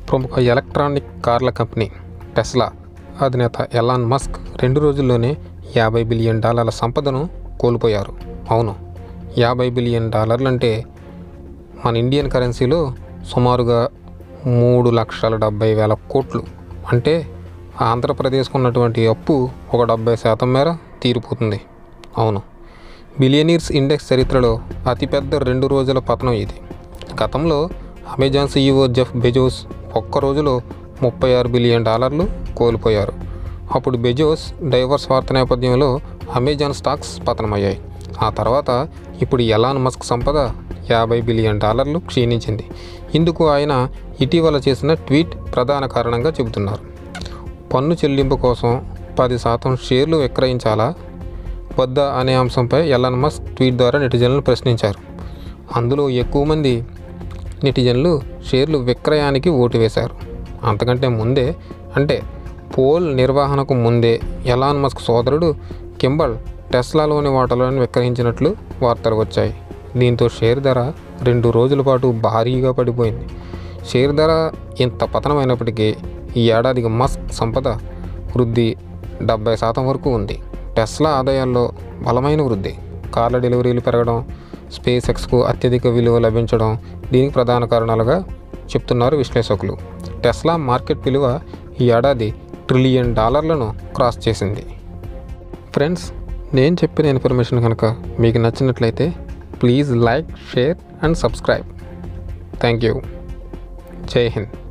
ప్రముఖ ఎలక్ట్రానిక్ కార్ల company Tesla అధినేత ఎలాన్ మస్క్ రెండు రోజుల్లోనే యాభై బిలియన్ డాలర్ల సంపదను కోల్పోయారు అవును యాభై బిలియన్ డాలర్లు అంటే మన ఇండియన్ కరెన్సీలో సుమారుగా మూడు లక్షల డెబ్బై వేల కోట్లు అంటే ఆంధ్రప్రదేశ్కు ఉన్నటువంటి అప్పు ఒక డెబ్బై శాతం మేర తీరిపోతుంది అవును బిలియనీర్స్ ఇండెక్స్ చరిత్రలో అతిపెద్ద రెండు రోజుల పతనం ఇది గతంలో అమెజాన్ సీఈఓ జెఫ్ బెజోస్ ఒక్క రోజులో ముప్పై ఆరు బిలియన్ డాలర్లు కోల్పోయారు అప్పుడు బెజోస్ డైవర్స్ వార్త నేపథ్యంలో అమెజాన్ స్టాక్స్ పతనమయ్యాయి ఆ తర్వాత ఇప్పుడు ఎలాన్ మస్క్ సంపద యాభై బిలియన్ డాలర్లు క్షీణించింది ఇందుకు ఆయన ఇటీవల చేసిన ట్వీట్ ప్రధాన కారణంగా చెబుతున్నారు పన్ను చెల్లింపు కోసం పది శాతం షేర్లు విక్రయించాలా వద్దా అనే అంశంపై ఎలాన్ మస్క్ ట్వీట్ ద్వారా నెటిజన్లను ప్రశ్నించారు అందులో ఎక్కువ మంది నెటిజన్లు షేర్లు విక్రయానికి ఓటు వేశారు అంతకంటే ముందే అంటే పోల్ నిర్వహణకు ముందే ఎలాన్ మస్క్ సోదరుడు కింబల్ టెస్లాలోని వాటాలను విక్రయించినట్లు వార్తలు వచ్చాయి దీంతో షేర్ ధర రెండు రోజుల పాటు భారీగా పడిపోయింది షేర్ ధర ఇంత పతనమైనప్పటికీ ఈ ఏడాదికి మస్క్ సంపద వృద్ధి డెబ్బై శాతం వరకు ఉంది టెస్లా ఆదాయాల్లో బలమైన వృద్ధి కార్ల డెలివరీలు పెరగడం స్పేస్ ఎక్స్కు అత్యధిక విలువ లభించడం దీనికి ప్రధాన కారణాలుగా చెప్తున్నారు విశ్లేషకులు టెస్లా మార్కెట్ విలువ ఈ ఏడాది ట్రిలియన్ డాలర్లను క్రాస్ చేసింది ఫ్రెండ్స్ నేను చెప్పిన ఇన్ఫర్మేషన్ కనుక మీకు నచ్చినట్లయితే please like share and subscribe thank you Jai Hind